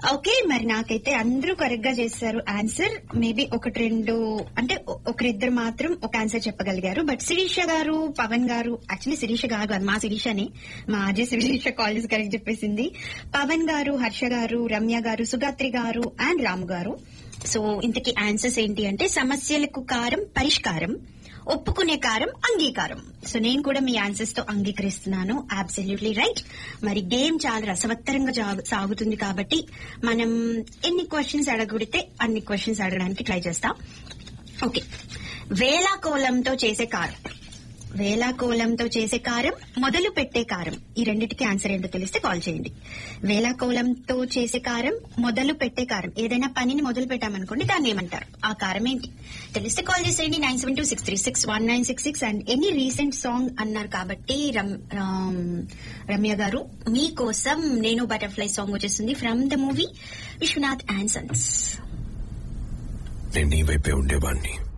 okay మరి నాకైతే అందరూ కరెక్ట్ గా చేశారు ఆన్సర్ మేబీ ఒకటి రెండు అంటే ఒ- ఒకరిద్దరు మాత్రం ఒక ఆన్సర్ చెప్పగలిగారు బట్ శిరీష గారు పవన్ గారు యాక్చువల్లీ శిరీష గారు కాదు మా శిరీషనే మా అజయ్ శిరీష కాలేజ్ కరెక్ట్ చెప్పేసింది పవన్ గారు హర్ష గారు రమ్య గారు సుగాత్రి గారు అండ్ రాము గారు సో ఇంతకీ ఆన్సర్స్ ఏంటి అంటే సమస్యలకు కారం పరిష్కారం ఒప్పుకునే కారం అంగీకారం సో నేను కూడా మీ ఆన్సర్స్ తో అంగీకరిస్తున్నాను అబ్సల్యూట్లీ రైట్ మరి గేమ్ చాలా రసవత్తరంగా జాగు- సాగుతుంది కాబట్టి మనం ఎన్ని క్వశ్చన్స్ అడగడితే అన్ని క్వశ్చన్స్ అడగడానికి ట్రై చేస్తాం ఓకే వేలాకోలంతో చేసే కారం వేలాకోలంతో చేసే కారం మొదలు పెట్టే కారం ఈ రెండింటికి ఆన్సర్ ఏంటో తెలిస్తే కాల్ చేయండి వేలాకోలంతో చేసే కారం మొదలు పెట్టే కారం ఏదైనా పనిని మొదలు పెట్టామనుకోండి దాన్ని ఏమంటారు ఆ కారం ఏంటి తెలిస్తే కాల్ చేసేయండి nine seven two six three six one nine six six and any recent song అన్నారు కాబట్టి రమ్- రామ్- రమ్య గారు మీకోసం నేను బటర్ఫ్లై సాంగ్ వచ్చేస్తుంది from the movie Vishwanath and sons నేను నీ వైపే ఉండేవాణ్ణి